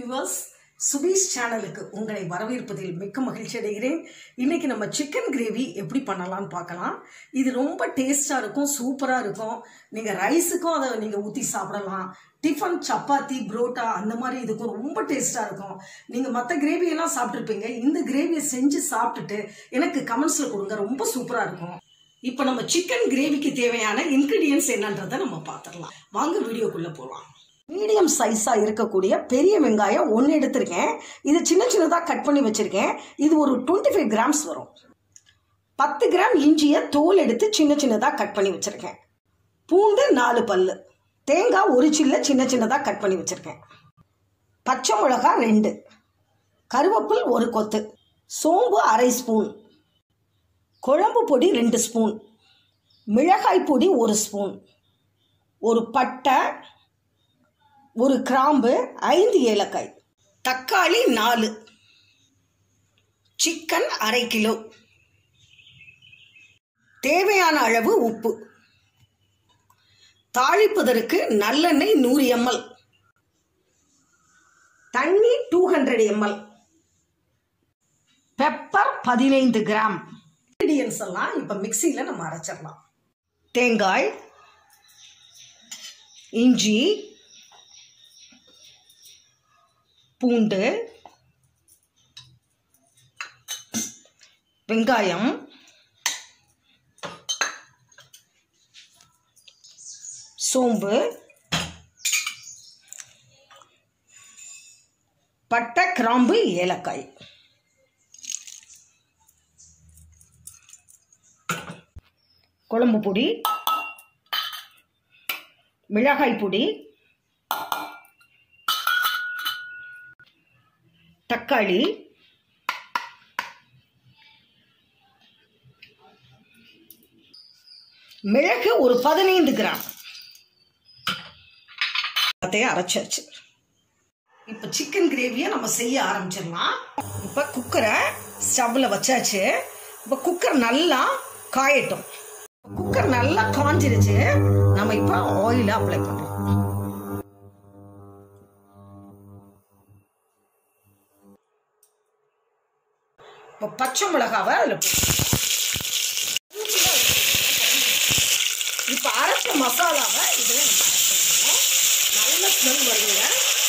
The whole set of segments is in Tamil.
வியூவர்ஸ் சுபீஷ் சேனலுக்கு உங்களை வரவேற்பதில் மிக்க மகிழ்ச்சி அடைகிறேன் இன்னைக்கு நம்ம சிக்கன் கிரேவி எப்படி பண்ணலாம்னு பார்க்கலாம் இது ரொம்ப டேஸ்டாக இருக்கும் சூப்பராக இருக்கும் நீங்கள் ரைஸுக்கும் அதை நீங்கள் ஊற்றி சாப்பிடலாம் டிஃபன் சப்பாத்தி புரோட்டா அந்த மாதிரி இதுக்கும் ரொம்ப டேஸ்ட்டாக இருக்கும் நீங்கள் மற்ற கிரேவியெல்லாம் சாப்பிட்ருப்பீங்க இந்த கிரேவியை செஞ்சு சாப்பிட்டுட்டு எனக்கு கமெண்ட்ஸில் கொடுங்க ரொம்ப சூப்பராக இருக்கும் இப்போ நம்ம சிக்கன் கிரேவிக்கு தேவையான இன்க்ரீடியன்ஸ் என்னன்றதை நம்ம பார்த்துடலாம் வாங்க வீடியோக்குள்ளே போகலாம் மீடியம் சைஸாக இருக்கக்கூடிய பெரிய வெங்காயம் ஒன்று எடுத்திருக்கேன் இது சின்ன சின்னதாக கட் பண்ணி வச்சுருக்கேன் இது ஒரு டுவெண்ட்டி ஃபைவ் கிராம்ஸ் வரும் பத்து கிராம் இஞ்சியை தோல் எடுத்து சின்ன சின்னதாக கட் பண்ணி வச்சுருக்கேன் பூண்டு நாலு பல் தேங்காய் ஒரு சில்ல சின்ன சின்னதாக கட் பண்ணி வச்சுருக்கேன் பச்சை மிளகா ரெண்டு கருவேப்பில் ஒரு கொத்து சோம்பு அரை ஸ்பூன் குழம்பு பொடி ரெண்டு ஸ்பூன் மிளகாய் பொடி ஒரு ஸ்பூன் ஒரு பட்டை ஒரு கிராம்பு ஐந்து ஏலக்காய் தக்காளி நாலு சிக்கன் அரை கிலோ தேவையான அளவு உப்பு தாளிப்பதற்கு நல்லெண்ணெய் நூறு எம்எல் தண்ணி டூ ஹண்ட்ரட் எம்எல் பெப்பர் பதினைந்து கிராம் இன்க்ரீடியன்ஸ் எல்லாம் இப்போ மிக்சியில் நம்ம அரைச்சிடலாம் தேங்காய் இஞ்சி பூண்டு வெங்காயம் சோம்பு பட்டை கிராம்பு ஏலக்காய் குழம்பு பொடி மிளகாய் பொடி தக்காளி மிளகு ஒரு பதினைந்து கிராம் எல்லாத்தையும் அரைச்சாச்சு இப்போ சிக்கன் கிரேவியை நம்ம செய்ய ஆரம்பிச்சிடலாம் இப்போ குக்கரை ஸ்டவ்வில் வச்சாச்சு இப்போ குக்கர் நல்லா காயட்டும் குக்கர் நல்லா காஞ்சிருச்சு நம்ம இப்போ ஆயிலை அப்ளை பண்ணுறோம் இப்போ பச்சை மிளகாவை அதில் இப்போ அரைச்ச மசாலாவை இதில் நம்ம அரைச்சிடணும் நல்ல ஸ்மெல் வருதுங்க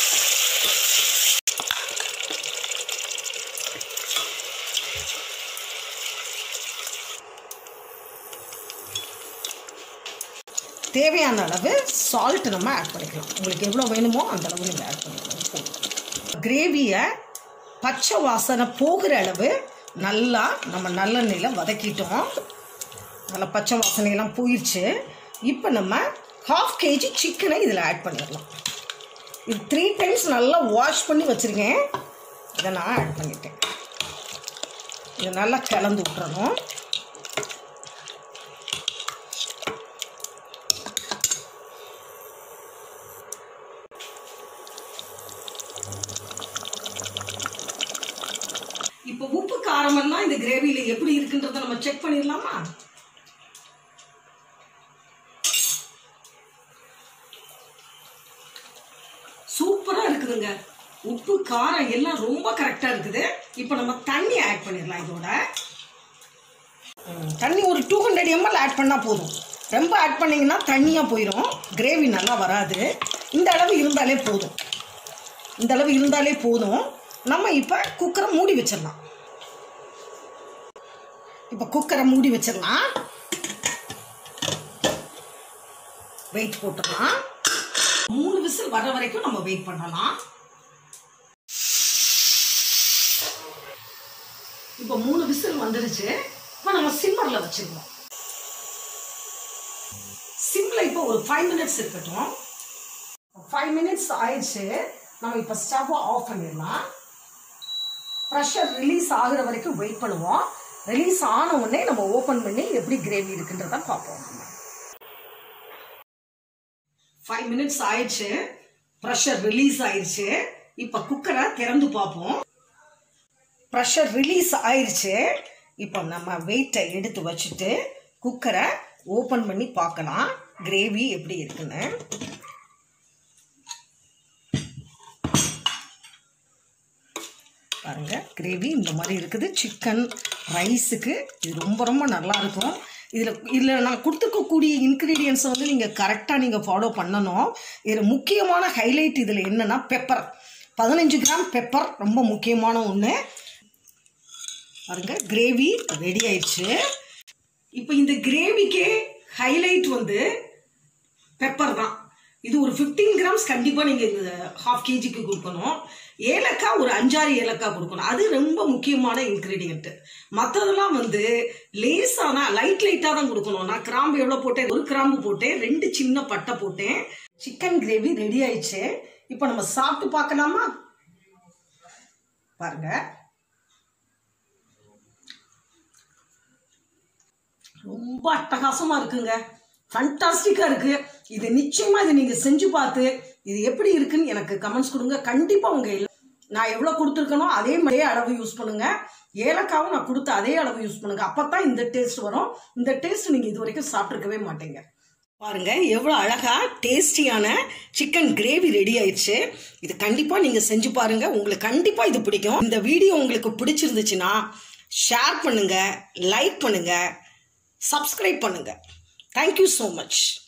தேவையான அளவு சால்ட் நம்ம ஆட் பண்ணிக்கலாம் உங்களுக்கு எவ்வளோ வேணுமோ அந்த அளவு நீங்கள் ஆட் பண்ணிக்கலாம் கிரேவியை பச்சை வாசனை போகிற அளவு நல்லா நம்ம நல்லெண்ணெயில் வதக்கிட்டோம் நல்லா பச்சை வாசனையெல்லாம் போயிடுச்சு இப்போ நம்ம ஹாஃப் கேஜி சிக்கனை இதில் ஆட் பண்ணிடலாம் இது த்ரீ டைம்ஸ் நல்லா வாஷ் பண்ணி வச்சுருக்கேன் இதை நான் ஆட் பண்ணிட்டேன் இதை நல்லா கலந்து விட்டுறணும் இப்போ உப்பு காரமெல்லாம் இந்த கிரேவியில எப்படி இருக்குன்றத நம்ம செக் பண்ணிடலாமா சூப்பரா இருக்குதுங்க உப்பு காரம் எல்லாம் ரொம்ப கரெக்டா இருக்குது இப்போ நம்ம தண்ணி ஆட் பண்ணிடலாம் இதோட ம், தண்ணி ஒரு டூ ஹண்ட்ரட் எம்எல் ஆட் பண்ணால் போதும் ரொம்ப ஆட் பண்ணிங்கன்னா தண்ணியாக போயிடும் கிரேவி நல்லா வராது இந்த அளவு இருந்தாலே போதும் இந்த அளவு இருந்தாலே போதும் நம்ம இப்போ குக்கரை மூடி வச்சிடலாம் இப்போ குக்கரை மூடி வச்சிடலாம் வெயிட் போட்டுடலாம் மூணு விசில் வர வரைக்கும் நம்ம வெயிட் பண்ணலாம் இப்போ மூணு விசில் வந்துருச்சு இப்போ நம்ம சிம்மரில் வச்சிருக்கோம் சிம்ல இப்போ ஒரு ஃபைவ் மினிட்ஸ் இருக்கட்டும் ஃபைவ் மினிட்ஸ் ஆயிடுச்சு நம்ம இப்போ ஸ்டவ்வை ஆஃப் பண்ணிடலாம் ப்ரெஷர் ரிலீஸ் ஆகுற வரைக்கும் வெயிட் பண்ணுவோம் ரிலீஸ் ஆன உடனே நம்ம ஓப்பன் பண்ணி எப்படி கிரேவி இருக்குன்றத பார்ப்போம் நம்ம ஃபைவ் மினிட்ஸ் ஆயிடுச்சு ப்ரெஷர் ரிலீஸ் ஆயிடுச்சு இப்போ குக்கரை திறந்து பார்ப்போம் ப்ரெஷர் ரிலீஸ் ஆயிடுச்சு இப்போ நம்ம வெயிட்டை எடுத்து வச்சுட்டு குக்கரை ஓப்பன் பண்ணி பார்க்கலாம் கிரேவி எப்படி இருக்குன்னு பாருங்க கிரேவி இந்த மாதிரி இருக்குது சிக்கன் ரைஸுக்கு இது ரொம்ப ரொம்ப நல்லா இருக்கும் இதில் இதில் நான் கொடுத்துருக்கக்கூடிய இன்க்ரீடியன்ஸை வந்து நீங்கள் கரெக்டாக நீங்கள் ஃபாலோ பண்ணணும் இதில் முக்கியமான ஹைலைட் இதில் என்னென்னா பெப்பர் பதினஞ்சு கிராம் பெப்பர் ரொம்ப முக்கியமான ஒன்று பாருங்க கிரேவி ரெடி ஆயிடுச்சு இப்போ இந்த கிரேவிக்கே ஹைலைட் வந்து பெப்பர் தான் இது ஒரு ஃபிஃப்டீன் கிராம்ஸ் கண்டிப்பாக நீங்கள் இந்த ஹாஃப் கேஜிக்கு கொடுக்கணும் ஏலக்காய் ஒரு அஞ்சாறு ஏலக்காய் கொடுக்கணும் அது ரொம்ப முக்கியமான இன்க்ரீடியன்ட் மற்றதெல்லாம் வந்து லேசான லைட் லைட்டாக தான் கொடுக்கணும் நான் கிராம்பு எவ்வளோ போட்டேன் ஒரு கிராம்பு போட்டேன் ரெண்டு சின்ன பட்டை போட்டேன் சிக்கன் கிரேவி ரெடி ஆயிடுச்சு இப்போ நம்ம சாப்பிட்டு பார்க்கலாமா பாருங்க ரொம்ப அட்டகாசமா இருக்குங்க ஃபண்டாஸ்டிக்கா இருக்கு இது நிச்சயமா இது நீங்க செஞ்சு பார்த்து இது எப்படி இருக்குன்னு எனக்கு கமெண்ட்ஸ் கொடுங்க கண்டிப்பா உங்க இல்ல- நான் எவ்வளவு கொடுத்துருக்கனோ அதே மாதிரியே அளவு யூஸ் பண்ணுங்க ஏலக்காவும் நான் கொடுத்த அதே அளவு யூஸ் பண்ணுங்க அப்பதான் இந்த டேஸ்ட் வரும் இந்த டேஸ்ட் நீங்க இது வரைக்கும் சாப்பிட்ருக்கவே மாட்டீங்க பாருங்க எவ்வளோ அழகா டேஸ்டியான சிக்கன் கிரேவி ரெடி ஆயிடுச்சு இது கண்டிப்பா நீங்க செஞ்சு பாருங்க உங்களுக்கு கண்டிப்பா இது பிடிக்கும் இந்த வீடியோ உங்களுக்கு பிடிச்சிருந்துச்சுன்னா ஷேர் பண்ணுங்க லைக் பண்ணுங்க சப்ஸ்கிரைப் பண்ணுங்க தேங்க்யூ ஸோ மச்